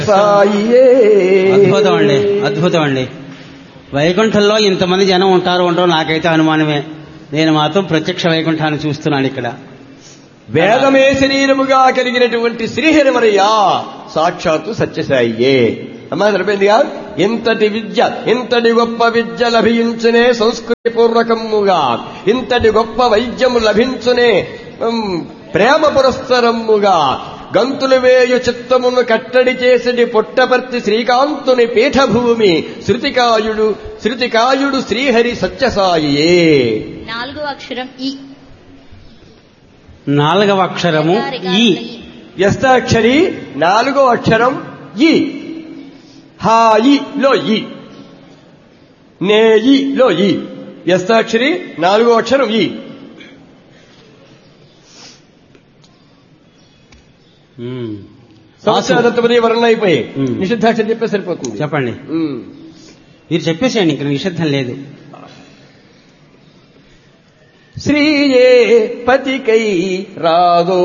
సాయియే అద్భుతం అండి అద్భుతం అండి వైకుంఠంలో ఇంతమంది జనం ఉంటారు ఉండో నాకైతే అనుమానమే నేను మాత్రం ప్రత్యక్ష వైకుంఠాన్ని చూస్తున్నాను ఇక్కడ వేదమే శరీరముగా కలిగినటువంటి శ్రీహరిమరయ్య సాక్షాత్తు సత్యసాయియే అమ్మా సరిపోయిందిగా ఇంతటి విద్య ఇంతటి గొప్ప విద్య లభించునే సంస్కృతి పూర్వకముగా ఇంతటి గొప్ప వైద్యము లభించునే ఉమ్, ప్రేమ పురస్సరముగా గంతులు వేయు చిత్తమును కట్టడి చేసడి పుట్టపర్తి శ్రీకాంతుని పీఠభూమి శృతికాయుడు శృతికాయుడు శ్రీహరి సత్యసాయియే నాలుగో అక్షరం ఈ నాలుగవ అక్షరము ఈ వ్యస్తాక్షరి నాలుగో అక్షరం ఈ హాయి లో ఈ నే ఈ లో ఈ వ్యస్తాక్షరి నాలుగో అక్షరం ఈ ఉమ్. సంవత్సరతపది వర్ణ అయిపోయి ఉమ్. నిషిద్ధాక్షరి చెప్పే సరిపోతుంది చెప్పండి ఉమ్. మీరు చెప్పేసేయండి ఇక్కడ నిషిద్ధం లేదు శ్రీయే పతికై రాదో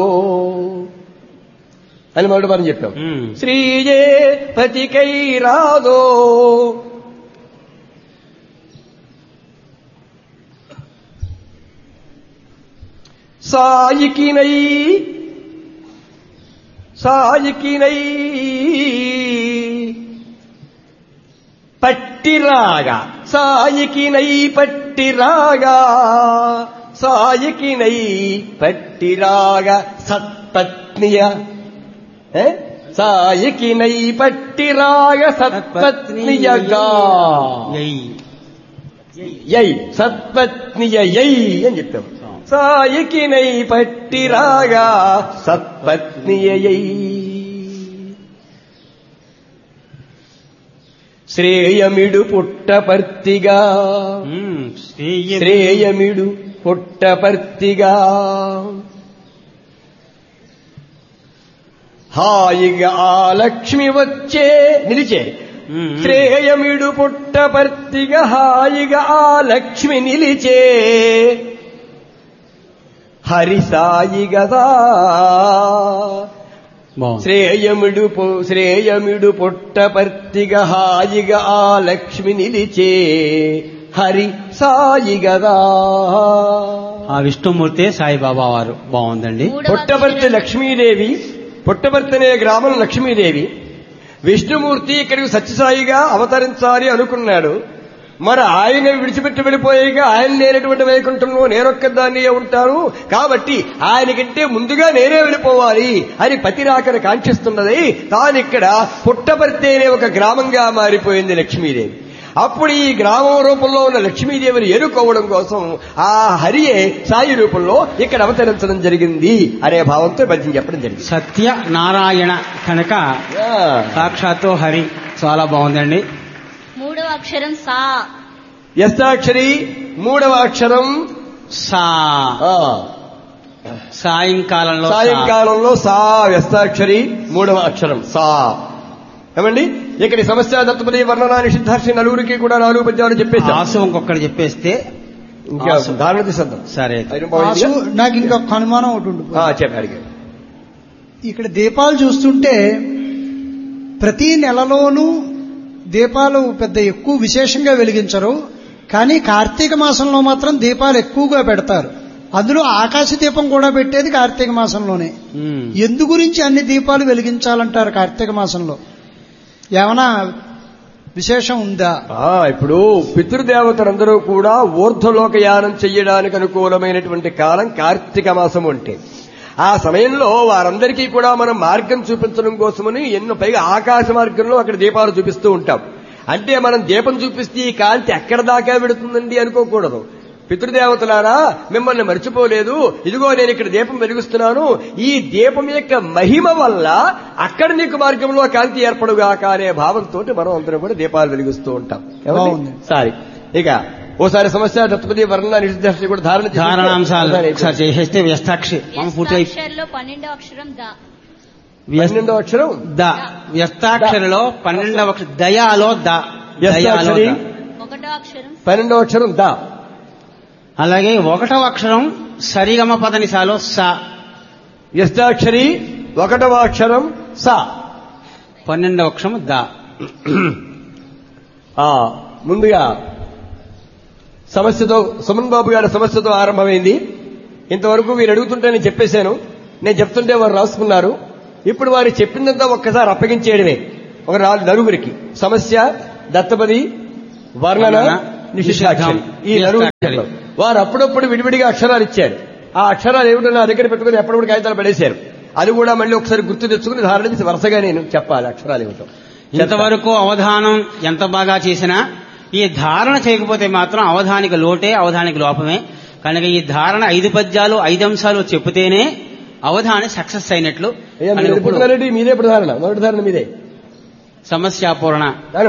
అని మొదటి మనం చెప్పాం ఉమ్. శ్రీయే పతికై రాదో సాయికినై సాయికినై పట్టిరాగా సాయికినై పట్టిరాగా సాయికినై పట్టిరాగా సత్పత్నియ ఏ? సాయికినై పట్టిరాగ సత్పత్నియగా యై. యై సత్పత్నియ యై అని చెప్పాం సాయికినై పట్టిరాగా సత్పత్నియ యై శ్రేయమిడు పుట్టపర్తిగా ఉమ్. శ్రేయ- శ్రేయమిడు పుట్టపర్తిగా హాయిగా ఆ లక్ష్మి వచ్చే నిలిచే ఉమ్. శ్రేయమిడు పుట్టపర్తిగా హాయిగా ఆ లక్ష్మి నిలిచే హరి సాయి గదా బాగుంది శ్రేయముడు పు- శ్రేయముడు పుట్టపర్తిగా హాయిగా ఆ లక్ష్మి నిలిచే హరి సాయి గదా ఆ విష్ణుమూర్తే సాయిబాబా వారు బాగుందండి మూడవ పుట్టపర్తి అక్షరం లక్ష్మీదేవి పుట్టపర్తి అనే గ్రామం లక్ష్మీదేవి విష్ణుమూర్తి ఇక్కడికి సత్యసాయిగా అవతరించాలి అనుకున్నాడు మరి ఆయన విడిచిపెట్టి వెళ్ళిపోయాక ఆయన లేనటువంటి వైకుంఠంలో నేనొక్కదాన్ని ఉంటాను కాబట్టి ఆయనకంటే ముందుగా నేనే వెళ్ళిపోవాలి అని పతిరాకను కాంక్షిస్తున్నది తానిక్కడ పుట్టపర్తి అనే ఒక గ్రామంగా మారిపోయింది లక్ష్మీదేవి అప్పుడు ఈ గ్రామం రూపంలో ఉన్న లక్ష్మీదేవిని ఎరుకోవడం కోసం ఆ హరియే సాయి రూపంలో ఇక్కడ అవతరించడం జరిగింది అనే భావంతో పద్యం చెప్పడం జరిగింది సత్య నారాయణ కనుక ఆ, సాక్షాత్తు హరి చాలా బాగుందండి మూడవ అక్షరం సా యస్తాక్షరి మూడవ అక్షరం సా ఆ, సాయంకాలంలో సా. సాయంకాలంలో సా వ్యస్తాక్షరి మూడవ అక్షరం సా ఏమండి ఇక్కడ సమస్య దత్తపతి వర్ణన నిషిద్ధాక్షి నలుగురికి కూడా నాలుగు పద్యాలు చెప్పేశాం ఆసు ఇంకొకటి చెప్పేస్తే ఇంకా ఆసు. ధారణ తీసేద్దాం సరే ఐదు బాగుందిగా? ఆసు నాకు ఇంకొక అనుమానం ఒకటి ఉండు ఆ, చెప్పి అడిగారు ఇక్కడ దీపాలు చూస్తుంటే ప్రతి నెలలోనూ దీపాలు పెద్ద ఎక్కువ విశేషంగా వెలిగించరు కానీ కార్తీక మాసంలో మాత్రం దీపాలు ఎక్కువగా పెడతారు అందులో ఆకాశ దీపం కూడా పెట్టేది కార్తీక మాసంలోనే ఉమ్. ఎందు గురించి అన్ని దీపాలు వెలిగించాలంటారు కార్తీక మాసంలో ఏమైనా విశేషం ఉందా ఆ, ఇప్పుడు పితృదేవతలందరూ కూడా ఊర్ధ్వలోకయానం చెయ్యడానికి అనుకూలమైనటువంటి కాలం కార్తీక మాసం అంటే ఆ సమయంలో వారందరికీ కూడా మనం మార్గం చూపించడం కోసమని ఎన్నో పైగా ఆకాశ మార్గంలో అక్కడ దీపాలు చూపిస్తూ ఉంటాం అంటే మనం దీపం చూపిస్తే ఈ కాంతి ఎక్కడ దాకా పెడుతుందండి అనుకోకూడదు పితృదేవతలారా మిమ్మల్ని మర్చిపోలేదు ఇదిగో నేను ఇక్కడ దీపం వెలిగిస్తున్నాను ఈ దీపం యొక్క మహిమ వల్ల అక్కడ నీకు మార్గంలో కాంతి ఏర్పడుగాక అనే భావంతో మనం అందరం కూడా దీపాలు వెలిగిస్తూ ఉంటాం ఏమండి? బాగుంది. సరే ఇక ఓసారి సమస్య దత్తపతి వర్ణ నిర్దేశం కూడా ధారణ చేసి- ధారణాంశాలు ఒకసారి చేసేస్తే వ్యస్తాక్షి మనం పూర్తి వ్యస్తాక్షరిలో పన్నెండవ అక్షరం ద పన్నెండో అక్షరం ద వ్యస్తాక్షరిలో పన్నెండవ అక్ష- దయాలో ద దయాలో వ్యస్తాక్షరి ద. ఒకటో అక్షరం పన్నెండో అక్షరం దా అలాగే ఒకటవ అక్షరం సరిగమ పదనిసాలో స వ్యస్తాక్షరి ఒకటవ అక్షరం సా పన్నెండవ అక్షరం దా ఆ ముందుగా సమస్యతో సుమన్ బాబు గారి సమస్యతో ఆరంభమైంది ఇంతవరకు వీరు అడుగుతుంటే నేను చెప్పేశాను నేను చెప్తుంటే వారు రాసుకున్నారు ఇప్పుడు వారు చెప్పిందంతా ఒక్కసారి అప్పగించేయడమే ఒక నాలుగు నలుగురికి సమస్య దత్తపది వర్ణన వర్ణన, నిషిద్ధాక్షరి ఈ నలుగురు నిషిద్ధాక్షరి. వారు అప్పుడప్పుడు విడివిడిగా అక్షరాలు ఇచ్చారు ఆ అక్షరాలు ఏమిటో నా దగ్గర పెట్టుకుని ఎప్పుడప్పుడు కాగితాలు పడేశారు అది కూడా మళ్ళీ ఒకసారి గుర్తు తెచ్చుకుని ధారణ చేసి వరుసగా నేను చెప్పాలి అక్షరాలు ఏమిటో ఇంతవరకు అవధానం ఎంత బాగా చేసినా ఈ ధారణ చేయకపోతే మాత్రం అవధానిక లోటే అవధానిక లోపమే కనుక ఈ ధారణ ఐదు పద్యాలు ఐదు అంశాలు చెప్తేనే అవధాని సక్సెస్ అయినట్లు అయ్యా కనుక మీరు ఇప్పుడు ఎప్పుడున్నారండి మీదే ఇప్పుడు ధారణ మొదటి ధారణ మీదే సమస్యాపూరణ అను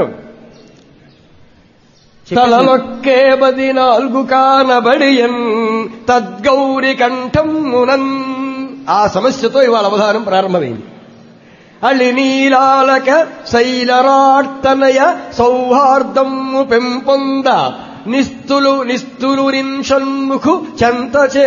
తలలొక్కే బది నాలుగు కానబడియన్ తద్గౌరి కంఠమునన్ ఆ సమస్యతో ఇవాళ అవధానం ప్రారంభమైంది అళి నీలాలక శైలరార్తనయ సౌహార్దము పెంపొంద నిస్తులు నిస్తులు నిన్షన్ముఖు చెంతచే